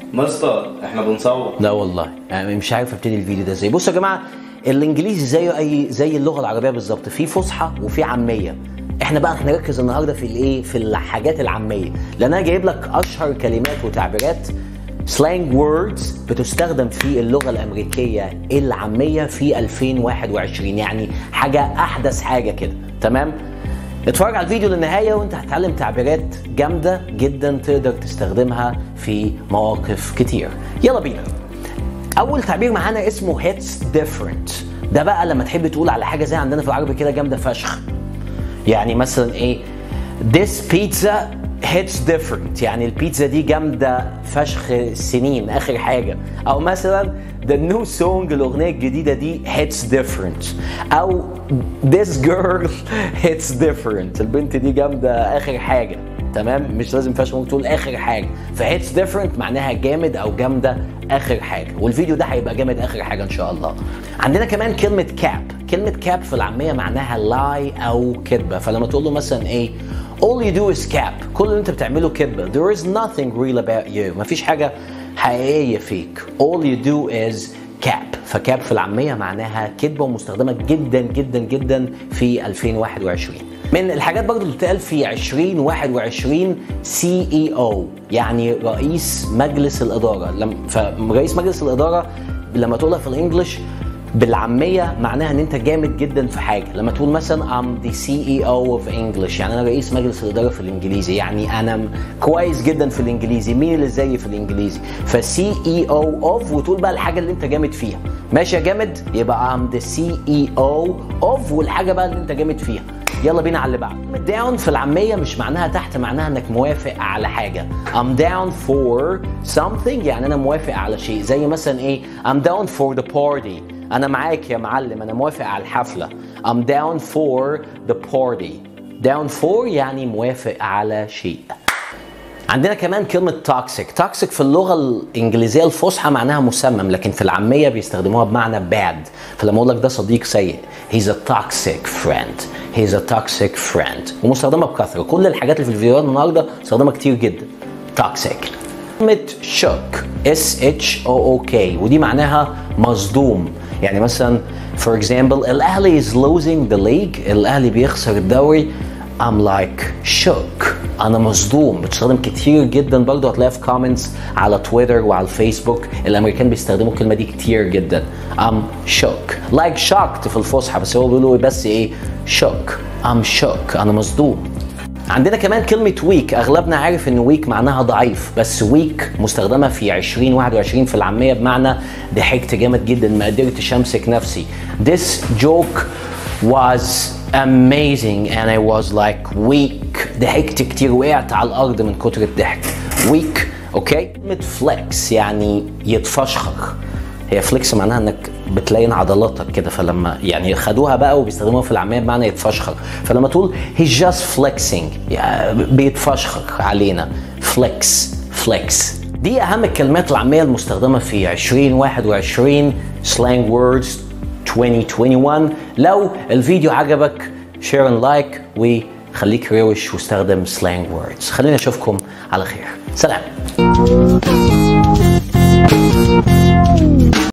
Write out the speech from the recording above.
مستر احنا بنصور لا والله يعني مش عارف ابتدي الفيديو ده ازاي بصوا يا جماعه الانجليزي زيه اي زي اللغه العربيه بالظبط في فصحى وفي عاميه احنا بقى هنركز النهارده في الايه في الحاجات العاميه لان انا جايب لك اشهر كلمات وتعبيرات سلانج ووردز بتستخدم في اللغه الامريكيه العاميه في 2021 يعني حاجه احدث حاجه كده تمام اتفرج على الفيديو للنهايه وانت هتتعلم تعبيرات جامده جدا تقدر تستخدمها في مواقف كتير يلا بينا اول تعبير معانا اسمه هيتس ديفرنت ده بقى لما تحب تقول على حاجه زي عندنا في العربي كده جامده فشخ يعني مثلا ايه this pizza hits different يعني البيتزا دي جامدة فشخ سنين آخر حاجة أو مثلا the new song الأغنية الجديدة دي hits different أو this girl hits different البنت دي جامدة آخر حاجة تمام مش لازم فيهاش ممكن تقول اخر حاجه فهيتس ديفرنت معناها جامد او جامده اخر حاجه والفيديو ده هيبقى جامد اخر حاجه ان شاء الله عندنا كمان كلمه كاب كلمه كاب في العاميه معناها لاي او كذبه فلما تقول له مثلا ايه all you do is cap كل اللي انت بتعمله كذبه there is nothing real about you مفيش حاجه حقيقيه فيك all you do is cap فكاب في العاميه معناها كذبه ومستخدمه جدا جدا جدا في 2021 من الحاجات برضو اللي بتقال في 2021 سي اي او يعني رئيس مجلس الاداره لما فرئيس مجلس الاداره لما تقولها في الانجليش بالعاميه معناها ان انت جامد جدا في حاجه لما تقول مثلا I'm the CEO of English يعني انا رئيس مجلس الاداره في الانجليزي يعني انا كويس جدا في الانجليزي مين اللي زيي في الانجليزي فسي اي او اوف وتقول بقى الحاجه اللي انت جامد فيها ماشي يا جامد يبقى I'm the CEO of والحاجه بقى اللي انت جامد فيها يلا بينا على اللي بعده داون في العاميه مش معناها تحت معناها انك موافق على حاجه I'm down for something يعني انا موافق على شيء زي مثلا ايه I'm down for the party انا معاك يا معلم انا موافق على الحفله I'm down for the party down for يعني موافق على شيء عندنا كمان كلمة توكسيك توكسيك في اللغة الإنجليزية الفصحى معناها مسمم لكن في العامية بيستخدموها بمعنى bad فلما أقول لك ده صديق سيء he's a toxic friend he's a toxic friend ومستخدمة بكثرة كل الحاجات اللي في الفيديوهات النهاردة مستخدمة كتير جدا toxic كلمة shook S H O O K ودي معناها مصدوم يعني مثلا for example الأهلي is losing the league الأهلي بيخسر الدوري I'm like shook انا مصدوم بتستخدم كتير جدا برضه هتلاقيها في كومنتس على تويتر وعلى الفيسبوك الامريكان بيستخدموا الكلمه دي كتير جدا I'm shook like shocked في الفصحى بس هو بيقولوا بس ايه shook I'm shook انا مصدوم عندنا كمان كلمة ويك أغلبنا عارف إن ويك معناها ضعيف بس ويك مستخدمة في 2021 في العامية بمعنى ضحكت جامد جدا ما قدرتش أمسك نفسي This joke was amazing and I was like weak ضحكت كتير وقعت على الأرض من كتر الضحك weak أوكي كلمة فليكس يعني يتفشخر هي فليكس معناها انك بتلين عضلاتك كده فلما يعني خدوها بقى وبيستخدموها في العاميه بمعنى يتفشخر فلما تقول he's just flexing يعني بيتفشخر علينا فليكس فليكس دي اهم الكلمات العاميه المستخدمه في 2021 slang words 2021 لو الفيديو عجبك شير اند لايك وخليك روش واستخدم slang words خلينا اشوفكم على خير سلام